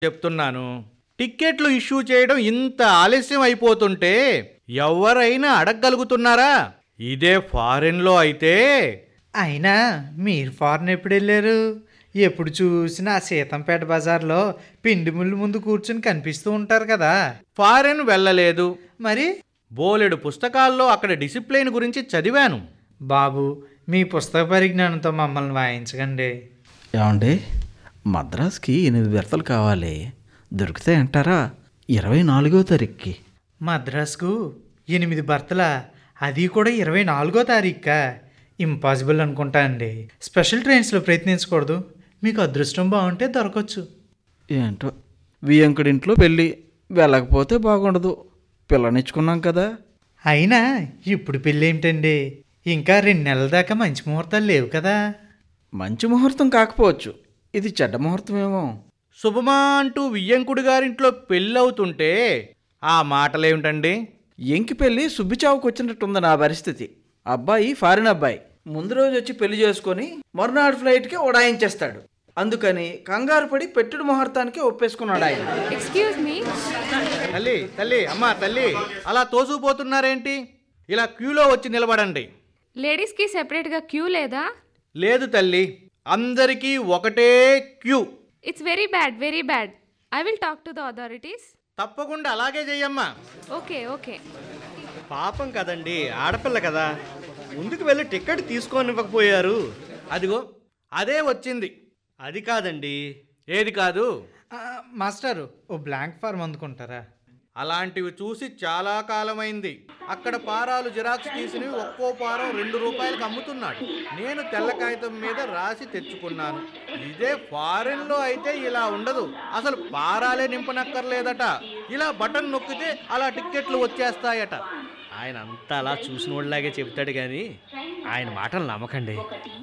చెప్తున్నాను టిక్కెట్లు ఇష్యూ చేయడం ఇంత ఆలస్యం అయిపోతుంటే ఎవరైనా అడగగలుగుతున్నారా ఇదే ఫారెన్లో అయితే అయినా మీరు ఫారెన్ ఎప్పుడు వెళ్ళారు ఎప్పుడు చూసినా ఆ సీతంపేట బజార్లో పిండి ముళ్ళు ముందు కూర్చుని కనిపిస్తూ ఉంటారు కదా ఫారెన్ వెళ్ళలేదు మరి బోలెడు పుస్తకాల్లో అక్కడ డిసిప్లైన్ గురించి చదివాను బాబు మీ పుస్తక పరిజ్ఞానంతో మమ్మల్ని వాయించకండి ఏమండి మద్రాస్కి ఎనిమిది బెర్తలు కావాలి దొరుకుతాయంటారా ఇరవై నాలుగో తారీఖుకి మద్రాస్కు ఎనిమిది భర్తల అది కూడా ఇరవై నాలుగో తారీఖుకా ఇంపాసిబుల్ అనుకుంటా అండి స్పెషల్ ట్రైన్స్లో ప్రయత్నించకూడదు మీకు అదృష్టం బాగుంటే దొరకవచ్చు ఏంటో వియంకుడింట్లో పెళ్ళి వెళ్ళకపోతే బాగుండదు పిల్లనిచ్చుకున్నాం కదా అయినా ఇప్పుడు పెళ్ళి ఏమిటండి ఇంకా రెండు నెలల దాకా మంచి ముహూర్తాలు లేవు కదా మంచి ముహూర్తం కాకపోవచ్చు ఇది చెడ్డ ముహూర్తమేమో శుభమా అంటూ వియ్యంకుడి గారింట్లో పెళ్ళవుతుంటే ఆ మాటలేమిటండి ఎంకి పెళ్ళి సుబ్బిచావుకు వచ్చినట్టుంది నా పరిస్థితి అబ్బాయి ఫారిన్ అబ్బాయి ముందు రోజు వచ్చి పెళ్లి చేసుకొని మరునాడు ఫ్లైట్కి ఉడాయించేస్తాడు అందుకని కంగారు పడి పెట్టుడు ముహూర్తానికి ఒప్పేసుకున్నాడు ఆయన ఎక్స్క్యూజ్ మీ తల్లి తల్లి అమ్మా తల్లి అలా తోసుకుపోతున్నారేంటి ఇలా క్యూలో వచ్చి నిలబడండి లేడీస్కి సెపరేట్గా క్యూ లేదా లేదు తల్లి అందరికీ ఒకటే queue it's very bad very bad I will talk to the authorities తప్పకుండా అలాగే చెయ్యమ్మా ఓకే ఓకే పాపం కదండి ఆడపిల్ల కదా ముందుకు వెళ్ళి టికెట్ తీసుకోనివ్వకపోయారు అదిగో అదే వచ్చింది అది కాదండి ఏది కాదు ఆ, మాస్టారు ఓ బ్లాంక్ ఫార్మ్ అందుకుంటారా అలాంటివి చూసి చాలా కాలమైంది అక్కడ పారాలు జిరాక్స్ తీసినవి ఒక్కో పారం రెండు రూపాయలకు అమ్ముతున్నాడు నేను తెల్ల కాగితం మీద రాసి తెచ్చుకున్నాను ఇదే ఫారెన్ లో అయితే ఇలా ఉండదు అసలు పారాలే నింపనక్కర్లేదట ఇలా బటన్ నొక్కితే అలా టిక్కెట్లు వచ్చేస్తాయట ఆయన అంతా అలా చూసిన వాళ్ళలాగే చెప్తాడు కానీ ఆయన మాటలు నమ్మకండి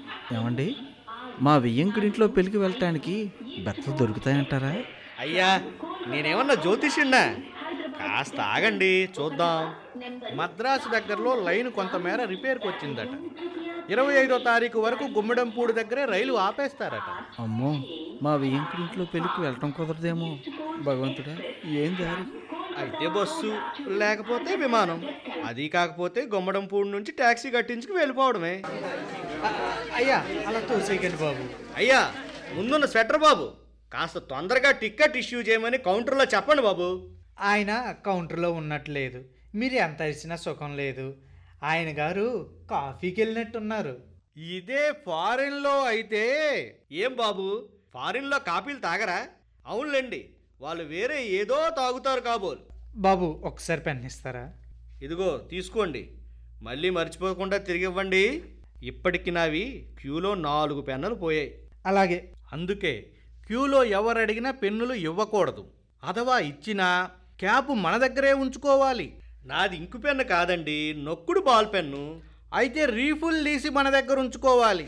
ఏమండి మా వియ్యంకుడింట్లో పెళ్ళికి వెళ్ళటానికి బెత్తలు దొరుకుతాయంటారా అయ్యా నేనేమన్నా జ్యోతిష్యున్నా కాస్త ఆగండి చూద్దాం మద్రాసు దగ్గరలో లైన్ కొంతమేర రిపేర్కి వచ్చిందట ఇరవై ఐదో తారీఖు వరకు గుమ్మిడంపూడి దగ్గరే రైలు ఆపేస్తారట అమ్మో మా వియ్యంకుడింట్లో పెళ్ళికి వెళ్ళటం కుదరదేమో భగవంతుడా ఏం దారి అయితే బస్సు లేకపోతే విమానం అది కాకపోతే గుమ్మడంపూడి నుంచి ట్యాక్సీ కట్టించుకు వెళ్ళిపోవడమే అయ్యా అలా తోసేయకండి బాబు అయ్యా ముందున్న స్వెటర్ బాబు కాస్త తొందరగా టికెట్ ఇష్యూ చేయమని కౌంటర్లో చెప్పండి బాబు ఆయన కౌంటర్లో ఉన్నట్లేదు మీరు ఎంత ఇచ్చినా సుఖం లేదు ఆయన గారు కాఫీకి వెళ్ళినట్టున్నారు ఇదే ఫారెన్ లో అయితే ఏం బాబు ఫారిన్లో కాపీలు తాగరా అవునులేండి వాళ్ళు వేరే ఏదో తాగుతారు కాబోలు బాబు ఒకసారి పెన్ ఇస్తారా ఇదిగో తీసుకోండి మళ్ళీ మర్చిపోకుండా తిరిగి ఇవ్వండి ఇప్పటికి నావి క్యూలో నాలుగు పెన్నులు పోయాయి అలాగే అందుకే క్యూలో ఎవరు అడిగినా పెన్నులు ఇవ్వకూడదు అథవా ఇచ్చినా క్యాప్ మన దగ్గరే ఉంచుకోవాలి నాది ఇంకు పెన్ను కాదండి నొక్కుడు బాల్ పెన్ను అయితే రీఫుల్ తీసి మన దగ్గర ఉంచుకోవాలి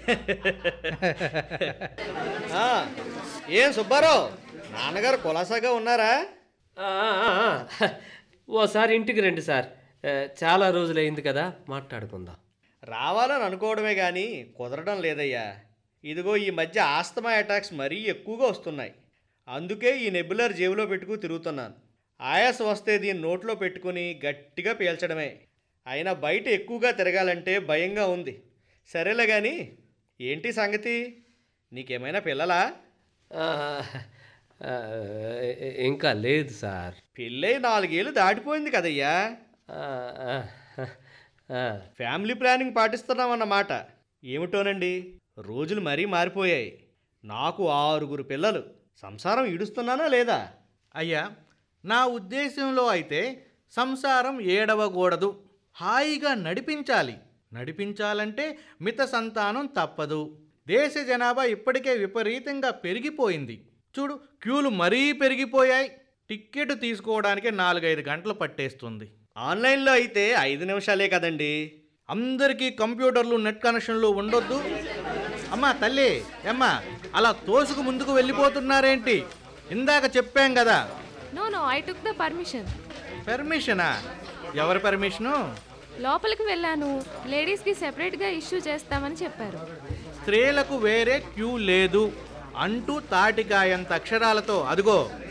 ఆ, ఏం సుబ్బారావు నాన్నగారు కులాసాగా ఉన్నారా ఆ, ఆ, ఆ. ఓసారి ఇంటికి రండి సార్ ఆ, చాలా రోజులైంది కదా మాట్లాడుకుందాం రావాలని అనుకోవడమే కానీ కుదరడం లేదయ్యా ఇదిగో ఈ మధ్య ఆస్తమా అటాక్స్ మరీ ఎక్కువగా వస్తున్నాయి అందుకే ఈ నెబులర్ జేబులో పెట్టుకు తిరుగుతున్నాను ఆయాసం వస్తే దీన్ని నోట్లో పెట్టుకుని గట్టిగా పీల్చడమే అయినా బయట ఎక్కువగా తిరగాలంటే భయంగా ఉంది సరేలే కానీ ఏంటి సంగతి నీకేమైనా పిల్లలా ఆ, ఆ, ఇంకా లేదు సార్ పెళ్ళై నాలుగేళ్ళు దాటిపోయింది కదయ్యా ఆ, ఆ, ఆ. ఫ్యామిలీ ప్లానింగ్ పాటిస్తున్నామన్నమాట ఏమిటోనండి రోజులు మరీ మారిపోయాయి నాకు ఆరుగురు పిల్లలు సంసారం ఈడుస్తున్నానా లేదా అయ్యా నా ఉద్దేశంలో అయితే సంసారం ఏడవకూడదు హాయిగా నడిపించాలి నడిపించాలంటే మిత సంతానం తప్పదు దేశ జనాభా ఇప్పటికే విపరీతంగా పెరిగిపోయింది చూడు క్యూలు మరీ పెరిగిపోయాయి టిక్కెట్ తీసుకోవడానికి నాలుగైదు గంటలు పట్టేస్తుంది ఆన్లైన్లో అయితే ఐదు నిమిషాలే కదండి అందరికీ కంప్యూటర్లు నెట్ కనెక్షన్లు ఉండొద్దు అమ్మా తల్లి అమ్మా అలా తోసుకు ముందుకు వెళ్ళిపోతున్నారేంటి ఇందాక చెప్పాం కదా no no I took the permission పర్మిషనా ఎవరి పర్మిషను లోపలికి వెళ్ళాను లేడీస్కి సెపరేట్గా ఇష్యూ చేస్తామని చెప్పారు స్త్రీలకు వేరే క్యూ లేదు అంటూ తాటికాయంత అక్షరాలతో అదిగో